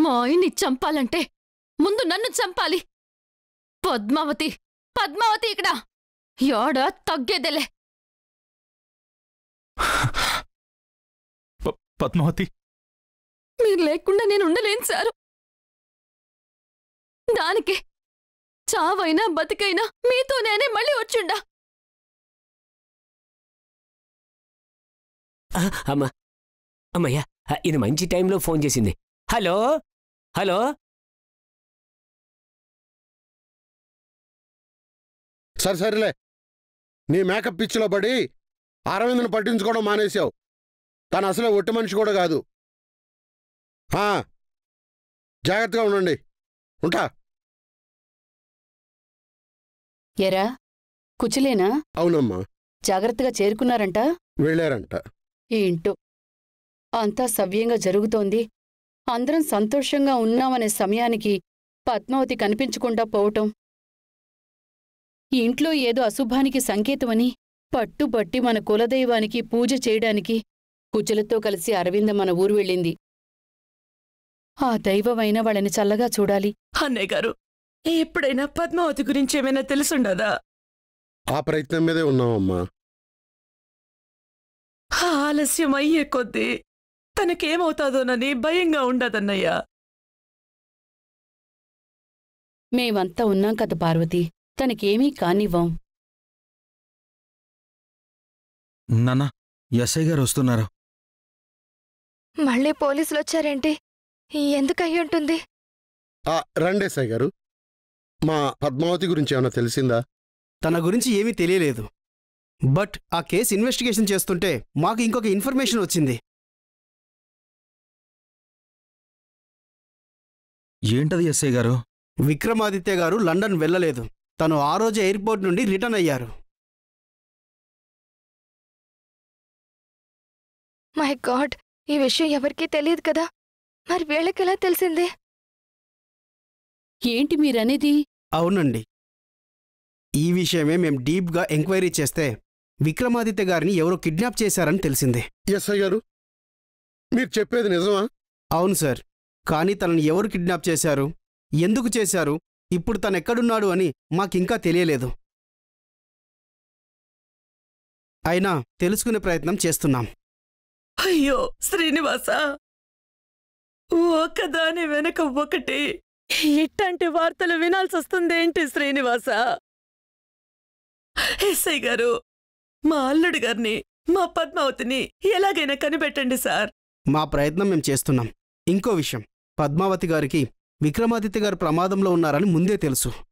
మా ఆయన్ని చంపాలంటే ముందు నన్ను చంపాలి పద్మావతి పద్మావతి ఇక్కడ యాడ తగ్గేదేలే ప- పద్మావతి మీరు లేకుండా నేను ఉండలేను సారు దానికి చావైనా బతికైనా మీతో నేనే మళ్ళీ వచ్చుండా ఆ, అమ్మా అమ్మయ్యా ఆ, ఇది మంచి టైంలో ఫోన్ చేసింది హలో హలో సరే సరేలే నీ మేకప్ పిచ్చిలో పడి అరవింద్ను పట్టించుకోవడం మానేశావు తను అసలే ఒట్టి మనిషి కూడా కాదు ఆ, జాగ్రత్తగా ఉండండి ఉంటా ఎరా కుచిలేనా అవునమ్మా జాగ్రత్తగా చేరుకున్నారంట వెళ్ళారంట ఏంటో అంతా సవ్యంగా జరుగుతోంది అందరం సంతోషంగా ఉన్నామనే సమయానికి పద్మావతి కనిపించకుండా పోవటం ఇంట్లో ఏదో అశుభానికి సంకేతమని పట్టుబట్టి మన కులదైవానికి పూజ చేయడానికి కుచులతో కలిసి అరవింద మన ఊరు వెళ్ళింది ఆ దైవమైన వాళ్ళని చల్లగా చూడాలి అన్నయ్య గారు ఎప్పుడైనా పద్మావతి గురించి ఏమైనా తెలుసుండదా ఆ ప్రయత్నం మీదే ఉన్నామమ్మా ఆ ఆలస్యం అయ్యే కొద్దీ తనకేమవుతాదోనని భయంగా ఉండదన్నయ్య మేమంతా ఉన్నాం కదా పార్వతి తనకేమీ కానివ్వం నాన్న ఎస్ఐ గారు వస్తున్నారు మళ్ళీ పోలీసులు వచ్చారేంటి ఎందుకు అయ్యి ఉంటుంది ఆ, రండి సాయి గారు మా పద్మావతి గురించి ఏమైనా తెలిసిందా తన గురించి ఏమీ తెలియలేదు బట్ ఆ కేసు ఇన్వెస్టిగేషన్ చేస్తుంటే మాకు ఇంకొక ఇన్ఫర్మేషన్ వచ్చింది ఏంటది ఎస్ఐ గారు విక్రమాదిత్య గారు లండన్ వెళ్ళలేదు తను ఆ రోజు ఎయిర్పోర్ట్ నుండి రిటర్న్ అయ్యారు మై గాడ్ ఈ విషయం ఎవరికీ తెలియదు కదా మరి వీళ్ళకెలా తెలిసింది ఏంటి మీరనేది అవునండి ఈ విషయమే మేం డీప్గా ఎంక్వైరీ చేస్తే విక్రమాదిత్య గారిని ఎవరో కిడ్నాప్ చేశారని తెలిసింది ఎస్ఐ గారు మీరు చెప్పేది నిజమా అవును సార్ కానీ తనని ఎవరు కిడ్నాప్ చేశారు ఎందుకు చేశారు ఇప్పుడు తను ఎక్కడున్నాడు అని మాకింకా తెలియలేదు అయినా తెలుసుకునే ప్రయత్నం చేస్తున్నాం అయ్యో శ్రీనివాస ఒకదాని వెనక ఒకటి ఇట్లాంటి వార్తలు వినాల్సి వస్తుందేంటి శ్రీనివాస ఎస్ఐ గారు మా అల్లుడి గారిని మా పద్మావతిని ఎలాగైనా కనిపెట్టండి సార్ మా ప్రయత్నం మేము చేస్తున్నాం ఇంకో విషయం పద్మావతి గారికి విక్రమాదిత్య గారు ప్రమాదంలో ఉన్నారని ముందే తెలుసు